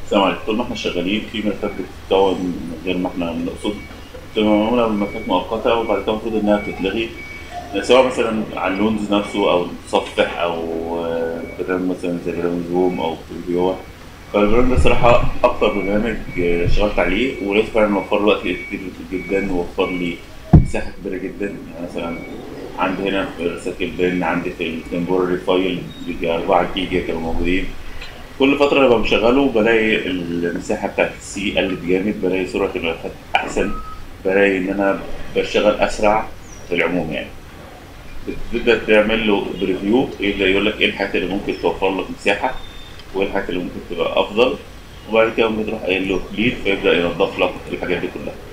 السلام عليكم طول ما احنا شغالين في ملفات بتتكون من غير ما احنا بنقصد بتبقى معمولة بملفات مؤقتة وبعد كده المفروض إنها تتلغي سواء مثلا على اللونز نفسه أو المتصفح أو آه، برنامج مثلا زي برنامج زوم أو بريفيور فالبرنامج ده صراحة أكتر برنامج آه، اشتغلت عليه ولقيته فعلا وفر لي وقت كتير جدا ووفر لي مساحة كبيرة جدا يعني مثلا عندي هنا في رسائل بين عندي في التمبوراري فايل بيجي 4 جيجا كانوا موجودين كل فترة لما بشغله بلاقي المساحة بتاعت السي قلت جامد بلاقي سرعة الملفات أحسن بلاقي إن أنا بشتغل أسرع في العموم يعني بتبدأ تعمل له بريفيو يبدأ يقول لك إيه الحاجات اللي ممكن توفر لك مساحة وإيه الحاجات اللي ممكن تبقى أفضل وبعد كده بتروح قايل له كليد فيبدأ ينظف لك الحاجات دي كلها